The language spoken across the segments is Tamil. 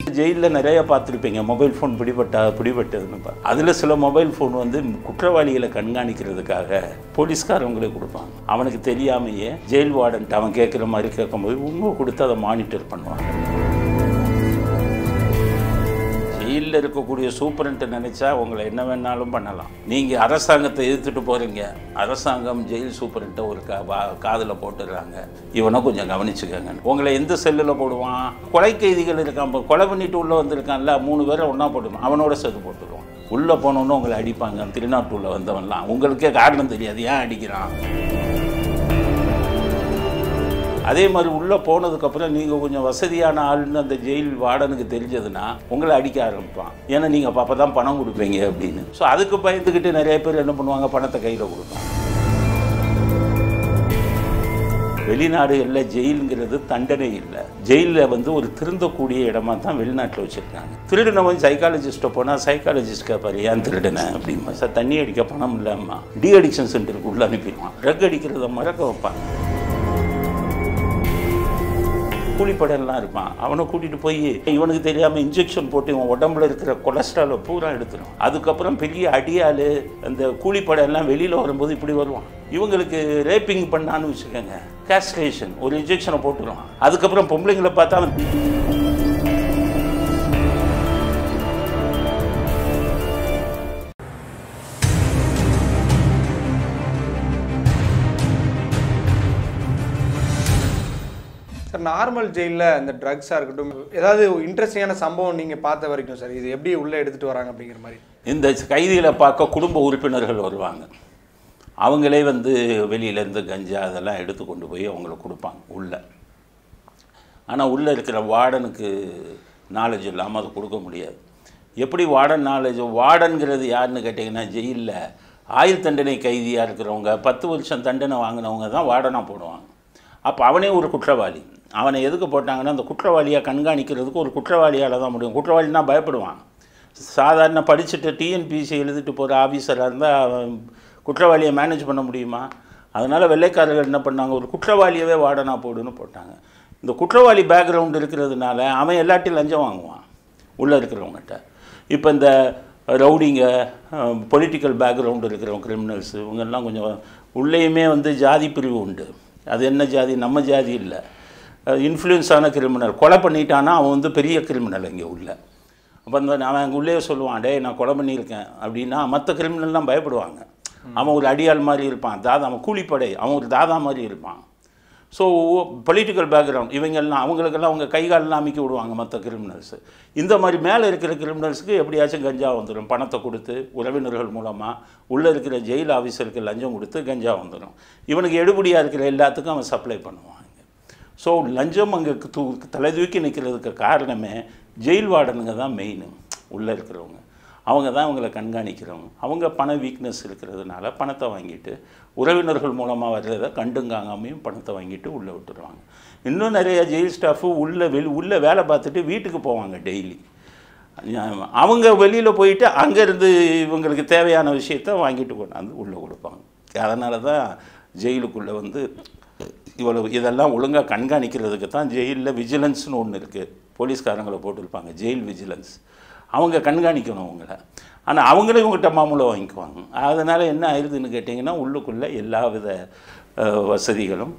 ஜெயிலில் நிறைய பார்த்துருப்பீங்க மொபைல் ஃபோன் பிடிபட்டா பிடிபட்டதுன்னு பா அதில் சில மொபைல் ஃபோன் வந்து குற்றவாளிகளை கண்காணிக்கிறதுக்காக போலீஸ்காரவங்களே கொடுப்பாங்க அவனுக்கு தெரியாமையே ஜெயில் வார்டன்ட்டு அவன் கேட்குற மாதிரி கேட்கும்போது உங்க கொடுத்து அதை மானிட்டர் பண்ணுவாங்க ஜெயிலில் இருக்கக்கூடிய சூப்பரண்ட்டு நினச்சா உங்களை என்ன வேணாலும் பண்ணலாம் நீங்கள் அரசாங்கத்தை எதிர்த்துட்டு போகிறீங்க அரசாங்கம் ஜெயில் சூப்பரண்ட்டை ஒரு கா காதில் போட்டுடுறாங்க இவனை கொஞ்சம் கவனிச்சுக்கோங்க உங்களை எந்த செல்லில் போடுவான் கொலை கைதிகள் இருக்கான் இப்போ கொலை பண்ணிட்டு உள்ளே வந்திருக்கான்ல மூணு பேரை ஒன்றா போட்டுருவான் அவனோட சேர்த்து போட்டுருவான் உள்ளே போனோன்னு உங்களை அடிப்பாங்க திருநாட்டூரில் வந்தவன்லாம் உங்களுக்கே காரணம் தெரியாது ஏன் அடிக்கிறான் அதே மாதிரி உள்ளே போனதுக்கப்புறம் நீங்கள் கொஞ்சம் வசதியான ஆளுன்னு அந்த ஜெயில் வார்டனுக்கு தெரிஞ்சதுன்னா உங்களை அடிக்க ஆரம்பிப்பான் ஏன்னா நீங்கள் அப்போ தான் பணம் கொடுப்பீங்க அப்படின்னு ஸோ அதுக்கு பயந்துக்கிட்டு நிறைய பேர் என்ன பண்ணுவாங்க பணத்தை கையில் கொடுப்பாங்க வெளிநாடுகளில் ஜெயிலுங்கிறது தண்டனை இல்லை ஜெயிலில் வந்து ஒரு திருந்தக்கூடிய இடமா தான் வெளிநாட்டில் வச்சுருக்காங்க திருடினவன் சைக்காலஜிஸ்ட்டை போனால் சைக்காலஜிஸ்ட் கேட்பாரு ஏன் திருடின அப்படிமா சார் தண்ணி அடிக்க பணம் இல்லாமா டி அடிக்ஷன் சென்டருக்கு உள்ளே அனுப்பிடுவான் ட்ரக் அடிக்கிறத மறக்க வைப்பாங்க கூலிப்படம்லாம் இருப்பான் அவனை கூட்டிகிட்டு போய் இவனுக்கு தெரியாமல் இன்ஜெக்ஷன் போட்டு இவன் உடம்புல இருக்கிற கொலஸ்ட்ராலை பூரா எடுத்துடும் அதுக்கப்புறம் பெரிய அடியாள் அந்த கூலிப்படம் எல்லாம் வெளியில் வரும்போது இப்படி வருவான் இவங்களுக்கு ரேப்பிங் பண்ணான்னு வச்சுக்கோங்க கேஸ்ட்ரேஷன் ஒரு இன்ஜெக்ஷனை போட்டுருவான் அதுக்கப்புறம் பொம்பளைங்களை பார்த்தா அவன் சார் நார்மல் ஜெயிலில் இந்த ட்ரக்ஸாக இருக்கட்டும் ஏதாவது இன்ட்ரெஸ்டிங்கான சம்பவம் நீங்கள் பார்த்த வரைக்கும் சார் இது எப்படி உள்ளே எடுத்துகிட்டு வராங்க அப்படிங்கிற மாதிரி இந்த கைதிகளை பார்க்க குடும்ப உறுப்பினர்கள் வருவாங்க அவங்களே வந்து வெளியிலேருந்து கஞ்சா அதெல்லாம் எடுத்து கொண்டு போய் அவங்களுக்கு கொடுப்பாங்க உள்ளே ஆனால் உள்ளே இருக்கிற வார்டனுக்கு நாலேஜ் இல்லாமல் அதை கொடுக்க முடியாது எப்படி வார்டன் நாலேஜ் வார்டன்கிறது யாருன்னு கேட்டிங்கன்னா ஜெயிலில் ஆயுள் தண்டனை கைதியாக இருக்கிறவங்க பத்து வருஷம் தண்டனை வாங்கினவங்க தான் வார்டனாக போடுவாங்க அப்போ அவனே ஒரு குற்றவாளி அவனை எதுக்கு போட்டாங்கன்னா அந்த குற்றவாளியாக கண்காணிக்கிறதுக்கு ஒரு குற்றவாளியால் தான் முடியும் குற்றவாளினா பயப்படுவான் சாதாரண படிச்சுட்டு டிஎன்பிசி எழுதிட்டு போகிற ஆஃபீஸராக இருந்தால் அவன் குற்றவாளியை மேனேஜ் பண்ண முடியுமா அதனால் வெள்ளைக்காரர்கள் என்ன பண்ணாங்க ஒரு குற்றவாளியவே வார்டனாக போடுன்னு போட்டாங்க இந்த குற்றவாளி பேக்ரவுண்ட் இருக்கிறதுனால அவன் எல்லாத்தையும் லஞ்சம் வாங்குவான் உள்ளே இருக்கிறவங்ககிட்ட இப்போ இந்த ரவுடிங்க பொலிட்டிக்கல் பேக்ரவுண்ட் இருக்கிறவங்க கிரிமினல்ஸு இவங்கெல்லாம் கொஞ்சம் உள்ளேயுமே வந்து ஜாதி பிரிவு உண்டு அது என்ன ஜாதி நம்ம ஜாதி இல்லை இன்ஃப்ளூயன்ஸ் ஆன கிரிமினல் கொலை பண்ணிட்டானா அவன் வந்து பெரிய கிரிமினல் இங்கே உள்ள அப்போ அந்த அவன் அங்கே உள்ளே சொல்லுவான் டேய் நான் கொலை பண்ணியிருக்கேன் அப்படின்னா மற்ற கிரிமினல்லாம் பயப்படுவாங்க அவன் ஒரு அடியாள் மாதிரி இருப்பான் தாதா அவன் கூலிப்படை அவன் ஒரு தாதா மாதிரி இருப்பான் ஸோ பொலிட்டிக்கல் பேக்ரவுண்ட் இவங்கெல்லாம் அவங்களுக்கெல்லாம் அவங்க கைகாலெலாம் அமைக்க விடுவாங்க மற்ற கிரிமினல்ஸு இந்த மாதிரி மேலே இருக்கிற கிரிமினல்ஸுக்கு எப்படியாச்சும் கஞ்சா வந்துடும் பணத்தை கொடுத்து உறவினர்கள் மூலமாக உள்ளே இருக்கிற ஜெயில் ஆஃபீஸருக்கு லஞ்சம் கொடுத்து கஞ்சா வந்துடும் இவனுக்கு எடுபடியாக இருக்கிற எல்லாத்துக்கும் அவன் சப்ளை பண்ணுவாங்க ஸோ லஞ்சம் அங்கே தூ தலை தூக்கி நிற்கிறதுக்கு காரணமே ஜெயில் வார்டனுங்க தான் மெயின் உள்ளே இருக்கிறவங்க அவங்க தான் அவங்கள கண்காணிக்கிறவங்க அவங்க பண வீக்னஸ் இருக்கிறதுனால பணத்தை வாங்கிட்டு உறவினர்கள் மூலமாக வர்றதை கண்டுங்காங்காமையும் பணத்தை வாங்கிட்டு உள்ளே விட்டுருவாங்க இன்னும் நிறைய ஜெயில் ஸ்டாஃபு உள்ளே வெளி உள்ளே வேலை பார்த்துட்டு வீட்டுக்கு போவாங்க டெய்லி அவங்க வெளியில் போயிட்டு அங்கேருந்து இவங்களுக்கு தேவையான விஷயத்த வாங்கிட்டு கொண்டாந்து உள்ளே கொடுப்பாங்க அதனால தான் ஜெயிலுக்குள்ளே வந்து இவ்வளவு இதெல்லாம் ஒழுங்காக கண்காணிக்கிறதுக்கு தான் ஜெயிலில் விஜிலன்ஸ்னு ஒன்று இருக்குது போலீஸ்காரங்களை போட்டிருப்பாங்க ஜெயில் விஜிலன்ஸ் அவங்க கண்காணிக்கணும் அவங்கள ஆனால் அவங்களே இவங்ககிட்ட மாமூலம் வாங்கிக்குவாங்க அதனால் என்ன ஆயிடுதுன்னு கேட்டிங்கன்னா உள்ளுக்குள்ளே எல்லா வித அஹ், வசதிகளும்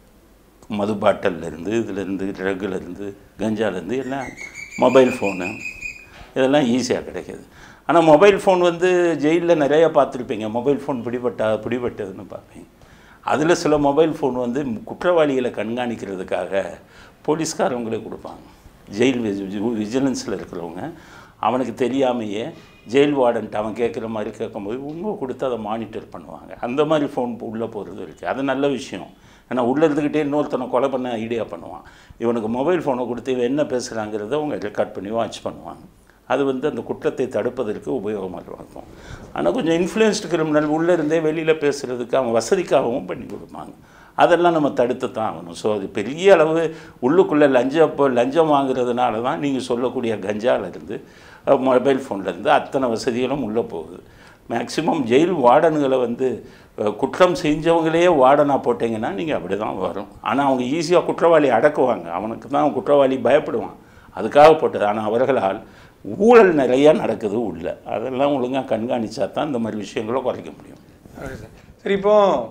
மது பாட்டில்லேருந்து இதுலேருந்து ட்ரக்குலேருந்து கஞ்சாலேருந்து எல்லாம் மொபைல் ஃபோனு இதெல்லாம் ஈஸியாக கிடைக்கிது ஆனால் மொபைல் ஃபோன் வந்து ஜெயிலில் நிறைய பார்த்துருப்பீங்க மொபைல் ஃபோன் பிடிபட்டா பிடிபட்டதுன்னு பார்ப்பீங்க அதில் சில மொபைல் ஃபோன் வந்து குற்றவாளிகளை கண்காணிக்கிறதுக்காக போலீஸ்காரவங்களே கொடுப்பாங்க ஜெயில் விஜிலன்ஸில் இருக்கிறவங்க அவனுக்கு தெரியாமையே ஜெயில் வார்டன்ட்டு அவன் கேட்குற மாதிரி கேட்கும்போது உங்க கொடுத்து அதை மானிட்டர் பண்ணுவாங்க அந்த மாதிரி ஃபோன் உள்ளே போகிறது இருக்குது அது நல்ல விஷயம் ஏன்னா உள்ளே இருந்துக்கிட்டே இன்னொருத்தனை கொலை பண்ண ஐடியா பண்ணுவான் இவனுக்கு மொபைல் ஃபோனை கொடுத்து இவன் என்ன பேசுகிறாங்கிறத அவங்க ரெக்கார்ட் பண்ணி வாட்ச் பண்ணுவாங்க அது வந்து அந்த குற்றத்தை தடுப்பதற்கு உபயோகமாக இருக்கும் ஆனால் கொஞ்சம் இன்ஃப்ளூயன்ஸ்டு கிரிமினல் உள்ளே இருந்தே வெளியில் பேசுகிறதுக்கு அவன் வசதிக்காகவும் பண்ணி கொடுப்பாங்க அதெல்லாம் நம்ம தடுத்து தான் ஆகணும் ஸோ அது பெரிய அளவு உள்ளுக்குள்ளே லஞ்சம் இப்போ லஞ்சம் வாங்குறதுனால தான் நீங்கள் சொல்லக்கூடிய கஞ்சாலேருந்து மொபைல் ஃபோன்லேருந்து அத்தனை வசதிகளும் உள்ளே போகுது மேக்ஸிமம் ஜெயில் வார்டனுகளை வந்து அஹ், குற்றம் செஞ்சவங்களையே வார்டனாக போட்டிங்கன்னா நீங்கள் அப்படி தான் வரும் ஆனால் அவங்க ஈஸியாக குற்றவாளி அடக்குவாங்க அவனுக்கு தான் குற்றவாளி பயப்படுவான் அதுக்காக போட்டது ஆனால் அவர்களால் ஊழல் நிறையா நடக்குது உள்ள அதெல்லாம் ஒழுங்காக கண்காணிச்சா தான் இந்த மாதிரி விஷயங்களை குறைக்க முடியும் ஓகே சார் சரி இப்போ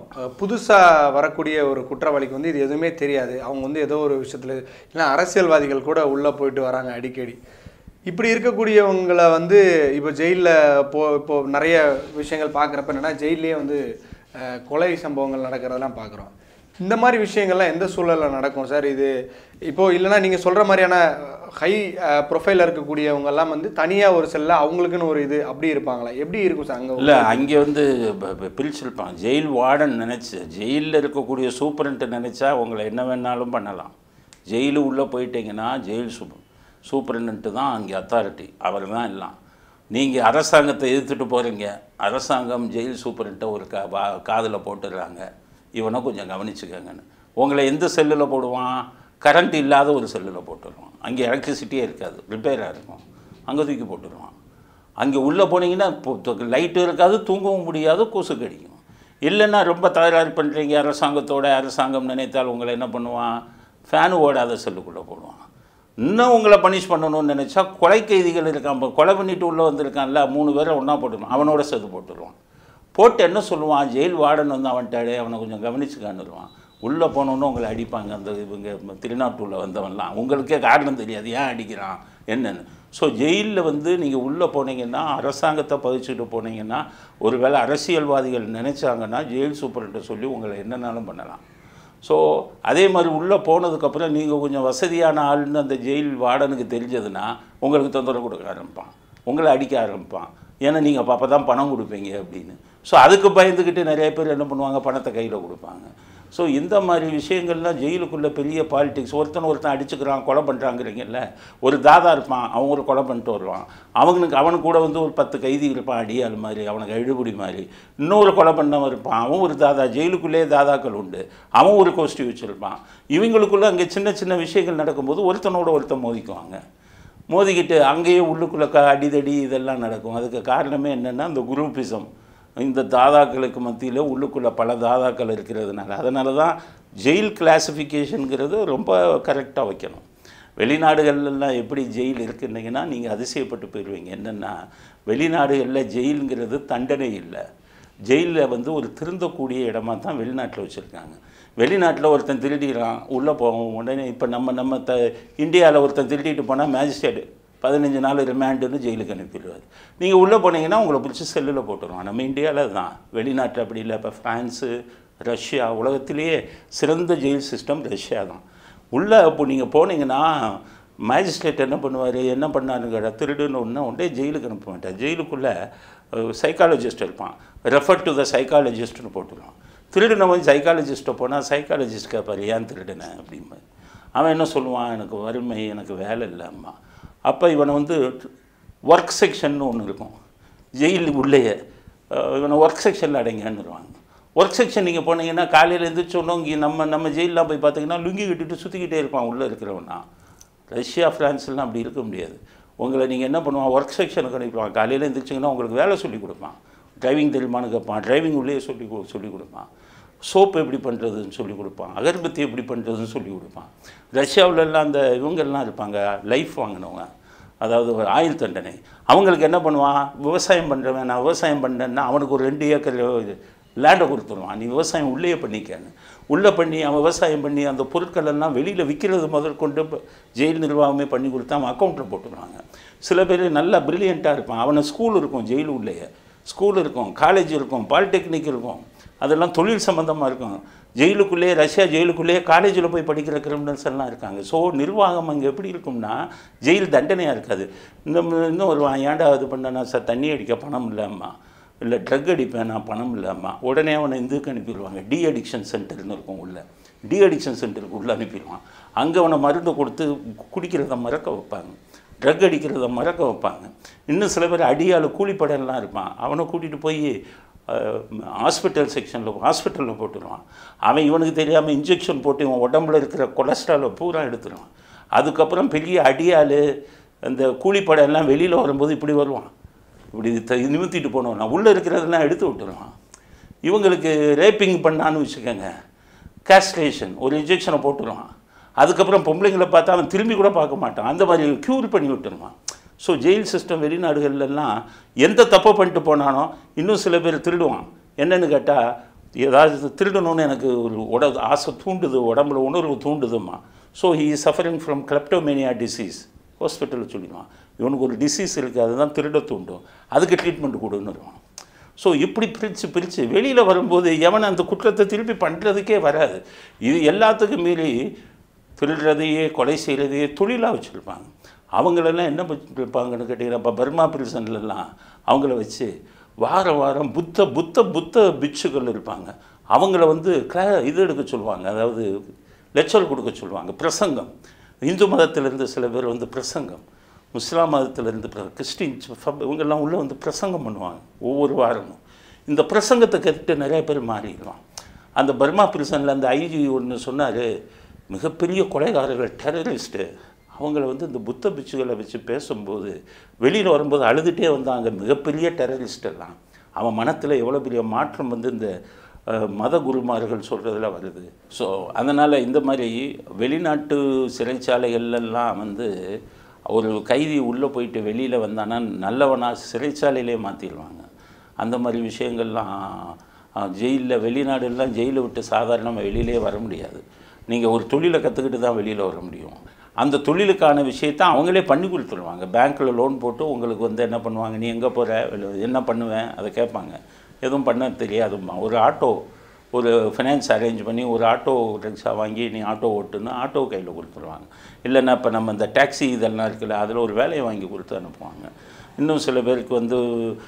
புதுசாக வரக்கூடிய ஒரு குற்றவாளிக்கு வந்து இது எதுவுமே தெரியாது அவங்க வந்து ஏதோ ஒரு விஷயத்தில் இல்லை அரசியல்வாதிகள் கூட உள்ளே போயிட்டு வராங்க அடிக்கடி இப்படி இருக்கக்கூடியவங்களை வந்து இப்போ ஜெயிலில் போ இப்போ நிறைய விஷயங்கள் பார்க்குறப்ப என்னன்னா ஜெயிலே வந்து அஹ், கொலை சம்பவங்கள் நடக்கிறதெல்லாம் பார்க்குறோம் இந்த மாதிரி விஷயங்கள்லாம் எந்த சூழலில் நடக்கும் சார் இது இப்போ இல்லைன்னா நீங்கள் சொல்கிற மாதிரியான ஹை ப்ரொஃபைலில் இருக்கக்கூடியவங்க எல்லாம் வந்து தனியாக ஒரு செல்ல அவங்களுக்குன்னு ஒரு இது அப்படி இருப்பாங்களா எப்படி இருக்கும் சார் அங்கே இல்லை அங்கே வந்து ப- ப- பிரிச்சிருப்பான் ஜெயில் வார்டன் நினச்சி ஜெயிலில் இருக்கக்கூடிய சூப்பரண்ட்டு நினச்சா உங்களை என்ன வேணாலும் பண்ணலாம் ஜெயிலு உள்ளே போயிட்டீங்கன்னா ஜெயில் சூப்பர் சூப்பரண்ட்டு தான் அங்கே அத்தாரிட்டி அவர் தான் எல்லாம் நீங்கள் அரசாங்கத்தை எதிர்த்துட்டு போகிறீங்க அரசாங்கம் ஜெயில் சூப்பரண்ட்டை ஒரு கா வா காதில் போட்டுடுறாங்க இவனை கொஞ்சம் கவனிச்சுக்கங்கன்னு உங்களை எந்த செல்லில் போடுவான் கரண்ட் இல்லாத ஒரு செல்லில் போட்டுருவான் அங்கே எலக்ட்ரிசிட்டியே இருக்காது ரிப்பேராக இருக்கும் அங்கே தூக்கி போட்டுருவான் அங்கே உள்ளே போனீங்கன்னா லைட்டு இருக்காது தூங்கவும் முடியாது கொசு கடிக்கும் இல்லைன்னா ரொம்ப தகராறு பண்ணுறீங்க அரசாங்கத்தோட அரசாங்கம் நினைத்தால் உங்களை என்ன பண்ணுவான் ஃபேனு ஓடாத செல்லுக்குள்ளே போடுவான் இன்னும் உங்களை பனிஷ் பண்ணணும்னு நினச்சா கொலை கைதிகள் இருக்கான் இப்போ கொலை பண்ணிட்டு உள்ளே வந்திருக்கான்ல மூணு பேரை ஒன்றா போட்டுருவான் அவனோட சேர்த்து போட்டுருவான் போட்டு என்ன சொல்லுவான் ஜெயில் வார்டன் வந்து அவன்ட்டாடே அவனை கொஞ்சம் கவனிச்சுக்கான்னுருவான் உள்ளே போனோன்னு உங்களை அடிப்பாங்க அந்த இவங்க திருநாட்டூரில் வந்தவன்லாம் உங்களுக்கே காரணம் தெரியாது ஏன் அடிக்கிறான் என்னன்னு ஸோ ஜெயிலில் வந்து நீங்கள் உள்ளே போனீங்கன்னா அரசாங்கத்தை பதிச்சுட்டு போனீங்கன்னா ஒருவேளை அரசியல்வாதிகள் நினச்சாங்கன்னா ஜெயில் சூப்பர்கிட்ட சொல்லி உங்களை என்னன்னாலும் பண்ணலாம் ஸோ அதே மாதிரி உள்ளே போனதுக்கப்புறம் நீங்கள் கொஞ்சம் வசதியான ஆள்னு அந்த ஜெயில் வார்டனுக்கு தெரிஞ்சதுன்னா உங்களுக்கு தொந்தரவு கொடுக்க ஆரம்பிப்பான் உங்களை அடிக்க ஆரம்பிப்பான் ஏன்னா நீங்கள் அப்போ தான் பணம் கொடுப்பீங்க அப்படின்னு ஸோ அதுக்கு பயந்துக்கிட்டு நிறைய பேர் என்ன பண்ணுவாங்க பணத்தை கையில் கொடுப்பாங்க ஸோ இந்த மாதிரி விஷயங்கள்லாம் ஜெயிலுக்குள்ளே பெரிய பாலிடிக்ஸ் ஒருத்தன் ஒருத்தன் அடிச்சுக்கிறான் கொலை பண்ணுறாங்கிறீங்கல்ல ஒரு தாதா இருப்பான் அவன் ஒரு கொலை பண்ணிட்டு வருவான் அவனுக்கு அவனுக்கு கூட வந்து ஒரு பத்து கைதி இருப்பான் அடியாள் மாதிரி அவனுக்கு எழுபடி மாதிரி இன்னொரு கொலை பண்ணவன் இருப்பான் அவன் ஒரு தாதா ஜெயிலுக்குள்ளேயே தாதாக்கள் உண்டு அவன் ஒரு கோஷ்டி வச்சுருப்பான் இவங்களுக்குள்ளே அங்கே சின்ன சின்ன விஷயங்கள் நடக்கும்போது ஒருத்தனோட ஒருத்தன் மோதிக்குவாங்க மோதிக்கிட்டு அங்கேயே உள்ளுக்குள்ளே க அடிதடி இதெல்லாம் நடக்கும் அதுக்கு காரணமே என்னென்னா இந்த குரூப்பிசம் இந்த தாதாக்களுக்கு மத்தியில் உள்ளுக்குள்ளே பல தாதாக்கள் இருக்கிறதுனால அதனால தான் ஜெயில் கிளாசிஃபிகேஷனுங்கிறது ரொம்ப கரெக்டாக வைக்கணும் வெளிநாடுகள்லாம் எப்படி ஜெயில் இருக்குன்னீங்கன்னா நீங்கள் அதிசயப்பட்டு போயிடுவீங்க என்னென்னா வெளிநாடுகளில் ஜெயிலுங்கிறது தண்டனை இல்லை ஜெயிலில் வந்து ஒரு திருந்தக்கூடிய இடமா தான் வெளிநாட்டில் வச்சுருக்காங்க வெளிநாட்டில் ஒருத்தன் திருடிறான் உள்ளே போவோம் உடனே இப்போ நம்ம நம்ம த இந்தியாவில் ஒருத்தன் திருடிட்டு போனால் மேஜிஸ்ட்ரேட் பதினஞ்சு நாள் ரிமாண்டுன்னு ஜெயிலுக்கு அனுப்பிடுவார் நீங்கள் உள்ளே போனீங்கன்னா உங்களை பிடிச்சி செல்லில் போட்டுருவான் நம்ம இந்தியாவில் தான் வெளிநாட்டில் அப்படி இல்லை இப்போ ஃப்ரான்ஸு ரஷ்யா உலகத்திலேயே சிறந்த ஜெயில் சிஸ்டம் ரஷ்யா தான் உள்ளே இப்போ நீங்கள் போனீங்கன்னா மேஜிஸ்ட்ரேட் என்ன பண்ணுவார் என்ன பண்ணாருங்க திருடுன்னு ஒன்று உடனே ஜெயிலுக்கு அனுப்ப மாட்டார் ஜெயிலுக்குள்ளே சைக்காலஜிஸ்ட் இருப்பான் ரெஃபர் டு த சைக்காலஜிஸ்ட்னு போட்டுருவான் திருடினவன் சைக்காலஜிஸ்ட்டை போனால் சைக்காலஜிஸ்ட் கேட்பார் ஏன் திருடினேன் அப்படிம்பார் அவன் என்ன சொல்லுவான் எனக்கு வறுமை எனக்கு வேலை இல்லைம்மா அப்போ இவனை வந்து ஒர்க் செக்ஷன் ஒன்று இருக்கும் ஜெயில் உள்ளேயே அஹ் இவனை ஒர்க் செக்ஷனில் அடைங்கன்னுருவாங்க ஒர்க் செக்ஷன் நீங்கள் போனீங்கன்னா காலையில் எழுந்திரிச்சோன்னோ இங்கே நம்ம நம்ம ஜெயிலெலாம் போய் பார்த்தீங்கன்னா லுங்கி கட்டிட்டு சுற்றிக்கிட்டே இருப்பான் உள்ளே இருக்கிறவனா ரஷ்யா ஃப்ரான்ஸ்லாம் அப்படி இருக்க முடியாது உங்களை நீங்கள் என்ன பண்ணுவான் ஒர்க் செக்ஷனுக்கு அனுப்பிடுவான் காலையில் எழுந்திரிச்சிங்கன்னா உங்களுக்கு வேலை சொல்லி கொடுப்பான் டிரைவிங் தெரியுமான்னு கேட்பான் டிரைவிங் உள்ளே சொல்லி கொடு- சொல்லி கொடுப்பான் சோப் எப்படி பண்ணுறதுன்னு சொல்லி கொடுப்பான் அகர்பத்தி எப்படி பண்ணுறதுன்னு சொல்லி கொடுப்பான் ரஷ்யாவிலலாம் அந்த இவங்கெல்லாம் இருப்பாங்க லைஃப் வாங்கினவங்க அதாவது ஒரு ஆயுள் தண்டனை அவங்களுக்கு என்ன பண்ணுவான் விவசாயம் பண்ணுறவன் நான் விவசாயம் பண்ணேன்னா அவனுக்கு ஒரு ரெண்டு ஏக்கர் லேண்டை கொடுத்துருவான் நீ விவசாயம் உள்ளேயே பண்ணிக்கன்னு உள்ளே பண்ணி அவன் விவசாயம் பண்ணி அந்த பொருட்கள் எல்லாம் வெளியில் விற்கிறது முதற்கொண்டு இப்ப ஜெயில் நிர்வாகமே பண்ணி கொடுத்து அவன் அக்கௌண்ட்டில் போட்டுருவாங்க சில பேர் நல்லா பிரில்லியண்ட்டாக இருப்பான் அவனை ஸ்கூல் இருக்கும் ஜெயில் உள்ளேயே ஸ்கூல் இருக்கும் காலேஜ் இருக்கும் பாலிடெக்னிக் இருக்கும் அதெல்லாம் தொழில் சம்மந்தமாக இருக்கும் ஜெயிலுக்குள்ளேயே ரஷ்யா ஜெயிலுக்குள்ளேயே காலேஜில் போய் படிக்கிற கிரிமினல்ஸ் எல்லாம் இருக்காங்க ஸோ நிர்வாகம் அங்கே எப்படி இருக்கும்னா ஜெயில் தண்டனையாக இருக்காது இன்னும் இன்னும் வருவான் ஏன்டா இது பண்ணனா சார் தண்ணி அடிக்க பணம் இல்லைம்மா இல்லை ட்ரக் அடிப்பேன் நான் பணம் இல்லைம்மா உடனே அவனை இதுக்கு அனுப்பிடுவாங்க டி அடிக்ஷன் சென்டர்னு இருக்கும் உள்ள டி அடிக்ஷன் சென்டருக்கு உள்ளே அனுப்பிடுவான் அங்கே அவனை மருந்து கொடுத்து குடிக்கிறத மறக்க வைப்பாங்க ட்ரக் அடிக்கிறத மறக்க வைப்பாங்க இன்னும் சில பேர் அடியால் கூலிப்படையெல்லாம் இருப்பான் அவனை கூட்டிகிட்டு போய் ஹாஸ்பிட்டல் செக்ஷனில் ஹாஸ்பிட்டலில் போட்டுருவான் அவன் இவனுக்கு தெரியாமல் இன்ஜெக்ஷன் போட்டு இவன் உடம்புல இருக்கிற கொலஸ்ட்ராலை பூரா எடுத்துருவான் அதுக்கப்புறம் பெரிய அடியால் அந்த கூலிப்படை எல்லாம் வெளியில் வரும்போது இப்படி வருவான் இப்படி த- நிமித்திட்டு போனவன் நான் உள்ளே இருக்கிறதெல்லாம் எடுத்து விட்டுருவான் இவங்களுக்கு ரேப்பிங் பண்ணான்னு வச்சுக்கோங்க கேஸ்ட்ரேஷன் ஒரு இன்ஜெக்ஷனை போட்டுருவான் அதுக்கப்புறம் பொம்பளைங்களை பார்த்தா அவன் திரும்பி கூட பார்க்க மாட்டான் அந்த மாதிரி க்யூர் பண்ணி விட்டுருவான் ஸோ ஜெயில் சிஸ்டம் வெளிநாடுகள்லாம் எந்த தப்பை பண்ணிட்டு போனானோ இன்னும் சில பேர் திருடுவான் என்னன்னு கேட்டால் ஏதாவது திருடணும்னு எனக்கு ஒரு உட ஆசை தூண்டுது உடம்புல உணர்வு தூண்டுதுமா so he is suffering from kleptomania disease ஹாஸ்பிட்டலில் சொல்லிடுவான் இவனுக்கு ஒரு டிசீஸ் இருக்குது அதுதான் திருட தூண்டும் அதுக்கு ட்ரீட்மெண்ட் கொடுன்னு வருவான் ஸோ இப்படி பிரித்து பிரித்து வெளியில் வரும்போது எவன் அந்த குற்றத்தை திருப்பி பண்ணுறதுக்கே வராது இது எல்லாத்துக்கும் மீறி திருடுறதையே கொலை செய்கிறதையே தொழிலாக வச்சுருப்பாங்க அவங்களெல்லாம் என்ன பண்ணிருப்பாங்கன்னு கேட்டிங்கன்னா இப்போ பர்மா பிரிசன்லலாம் அவங்கள வச்சு வாரம் வாரம் புத்த புத்த புத்த பிட்சுகள் இருப்பாங்க அவங்கள வந்து கிளா இது எடுக்க சொல்லுவாங்க அதாவது லெக்சர் கொடுக்க சொல்லுவாங்க பிரசங்கம் இந்து மதத்திலேருந்து சில பேர் வந்து பிரசங்கம் முஸ்லாம் மதத்திலேருந்து கிறிஸ்டின் இவங்கெல்லாம் உள்ளே வந்து பிரசங்கம் பண்ணுவாங்க ஒவ்வொரு வாரமும் இந்த பிரசங்கத்தை கேட்டு நிறைய பேர் மாறிடுவான் அந்த பர்மா பிரிசனில் அந்த ஐஜி ஒன்று சொன்னார் மிகப்பெரிய கொலைகாரர்கள் டெரரிஸ்ட்டு அவங்கள வந்து இந்த புத்த பிச்சுகளை வச்சு பேசும்போது வெளியில் வரும்போது அழுதுகிட்டே வந்தாங்க மிகப்பெரிய டெரரிஸ்ட் எல்லாம் அவன் மனத்தில் எவ்வளோ பெரிய மாற்றம் வந்து இந்த அஹ், மத குருமார்கள் சொல்கிறதுல வருது ஸோ அதனால் இந்த மாதிரி வெளிநாட்டு சிறைச்சாலைகள்லாம் வந்து ஒரு கைதி உள்ளே போயிட்டு வெளியில் வந்தானா நல்லவனா சிறைச்சாலையிலே மாற்றிடுவாங்க அந்த மாதிரி விஷயங்கள்லாம் ஜெயிலில் வெளிநாடுலாம் ஜெயிலை விட்டு சாதாரணமாக வெளியிலே வர முடியாது நீங்கள் ஒரு தொழிலை கற்றுக்கிட்டு தான் வெளியில் வர முடியும் அந்த தொழிலுக்கான விஷயத்தை அவங்களே பண்ணி கொடுத்துருவாங்க பேங்க்கில் லோன் போட்டு உங்களுக்கு வந்து என்ன பண்ணுவாங்க நீ எங்கே போகிற என்ன பண்ணுவேன் அதை கேட்பாங்க எதுவும் பண்ண தெரியாதும்மா ஒரு ஆட்டோ ஒரு ஃபினான்ஸ் அரேஞ்ச் பண்ணி ஒரு ஆட்டோ ரிக்ஷா வாங்கி நீ ஆட்டோ ஓட்டுன்னு ஆட்டோ கையில் கொடுத்துருவாங்க இல்லைன்னா இப்போ நம்ம இந்த டாக்ஸி இதெல்லாம் இருக்குல்ல அதில் ஒரு வேலையை வாங்கி கொடுத்து அனுப்புவாங்க இன்னும் சில பேருக்கு வந்து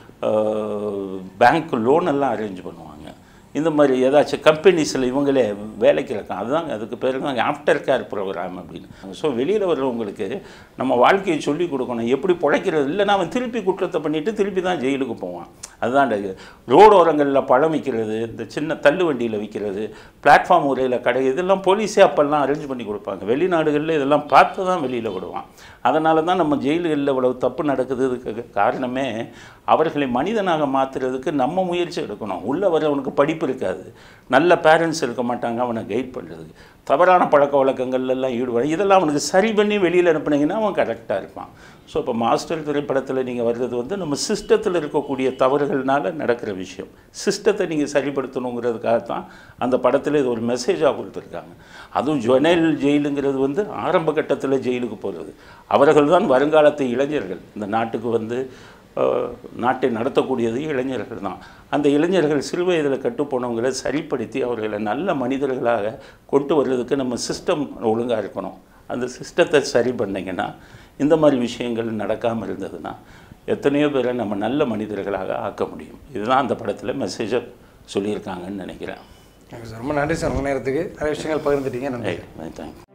பேங்க் லோன் எல்லாம் அரேஞ்ச் பண்ணுவாங்க இந்த மாதிரி ஏதாச்சும் கம்பெனிஸில் இவங்களே வேலைக்கு இருக்காங்க அதுதான் அதுக்கு பேருங்க ஆஃப்டர் கேர் ப்ரோக்ராம் அப்படின்னு ஸோ வெளியில் வர்றவங்களுக்கு நம்ம வாழ்க்கையை சொல்லி கொடுக்கணும் எப்படி பிழைக்கிறது இல்லைன்னா அவன் திருப்பி குற்றத்தை பண்ணிவிட்டு திருப்பி தான் ஜெயிலுக்கு போவான் அதுதான் ரோடோரங்களில் பழம் விற்கிறது இந்த சின்ன தள்ளு வண்டியில் விற்கிறது பிளாட்ஃபார்ம் உரையில் கடை இதெல்லாம் போலீஸே அப்போல்லாம் அரேஞ்ச் பண்ணி கொடுப்பாங்க வெளிநாடுகளில் இதெல்லாம் பார்த்து தான் வெளியில் விடுவான் அதனால தான் நம்ம ஜெயில்களில் இவ்வளவு தப்பு நடக்குதுக்கு காரணமே அவர்களை மனிதனாக மாற்றுறதுக்கு நம்ம முயற்சி எடுக்கணும் உள்ளே வரவனுக்கு படிப்பு இருக்காது நல்ல பேரண்ட்ஸ் இருக்க மாட்டாங்க அவனை கைட் பண்ணுறதுக்கு தவறான பழக்க வழக்கங்கள்ல எல்லாம் ஈடுபட இதெல்லாம் அவனுக்கு சரி பண்ணி வெளியில் அனுப்புனீங்கன்னா அவன் கரெக்டாக இருப்பான் ஸோ இப்போ மாஸ்டர் திரைப்படத்தில் நீங்கள் வர்றது வந்து நம்ம சிஸ்டத்தில் இருக்கக்கூடிய தவறுகள்னால நடக்கிற விஷயம் சிஸ்டத்தை நீங்கள் சரிப்படுத்தணுங்கிறதுக்காக தான் அந்த படத்தில் இது ஒரு மெசேஜாக கொடுத்துருக்காங்க அதுவும் ஜொனேல் ஜெயிலுங்கிறது வந்து ஆரம்ப கட்டத்தில் ஜெயிலுக்கு போகிறது அவர்கள் தான் வருங்காலத்து இளைஞர்கள் இந்த நாட்டுக்கு வந்து அஹ், நாட்டை நடத்தக்கூடியது இளைஞர்கள் தான் அந்த இளைஞர்கள் சிறு வயதில் கட்டுப்போனவங்களை சரிப்படுத்தி அவர்களை நல்ல மனிதர்களாக கொண்டு வர்றதுக்கு நம்ம சிஸ்டம் ஒழுங்காக இருக்கணும் அந்த சிஸ்டத்தை சரி பண்ணிங்கன்னா இந்த மாதிரி விஷயங்கள் நடக்காமல் இருந்ததுன்னா எத்தனையோ பேரை நம்ம நல்ல மனிதர்களாக ஆக்க முடியும் இதுதான் அந்த படத்தில் மெசேஜை சொல்லியிருக்காங்கன்னு நினைக்கிறேன் ரொம்ப நன்றி சார் உங்கள் நேரத்துக்கு நிறைய விஷயங்கள் பகிர்ந்துட்டீங்க நன்றி ரைட் தேங்க்யூ